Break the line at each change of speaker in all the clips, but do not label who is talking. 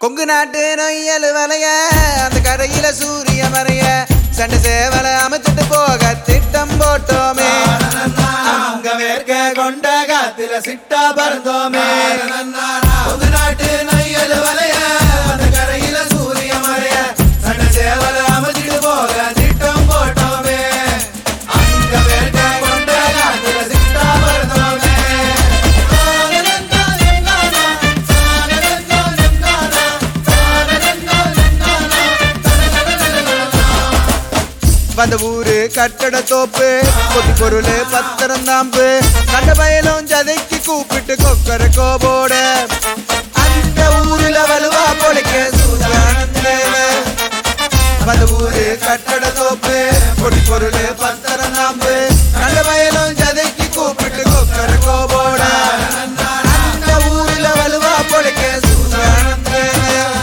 கொங்கு நாட்டு நொய்யல் வலைய அந்த கரையில சூரிய மறைய சண்டை சேவல அமைச்சிட்டு போக திட்டம் போட்டோமே
அங்க வேர்க்க கொண்ட காத்துல சிட்டா பறந்தோமே பொது நாட்டு நையல் வலைய அந்த கரையில சூரிய மறைய சண்ட சேவல அமைச்சிட்டு போக திட்டம் போட்டோமே அங்க வேர்க்க கொண்ட காத்துல சிட்டா பறந்தோமே
வந்த ஊரு கட்டட தோப்பு கொட்டி பொருள் பத்திரம் தாம்பு கண்ட பயலும் ஜதைக்கு கூப்பிட்டு கொக்கர கோபோட அந்த ஊருல வலுவா பொழைக்க சூதானந்தேவ வந்த ஊரு கட்டட தோப்பு கொட்டி பொருள் பத்திரம் தாம்பு கண்ட பயலும் ஜதைக்கு கூப்பிட்டு கொக்கர கோபோட அந்த ஊருல வலுவா பொழைக்க சூதானந்தேவ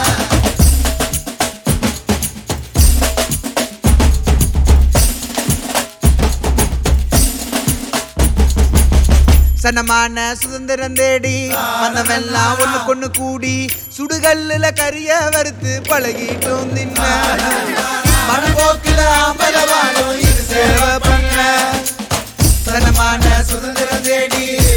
சனமான சுதந்திரம் தேடி வந்தவெல்லாம் ஒண்ணு கொண்ணு கூடி சுடுகல்லுல கரிய வறுத்து பழகிட்டும் தின்ன
மனப்போக்கில ஆம்பல வாழும் இது சேவை பண்ண
சனமான
சுதந்திரம் தேடி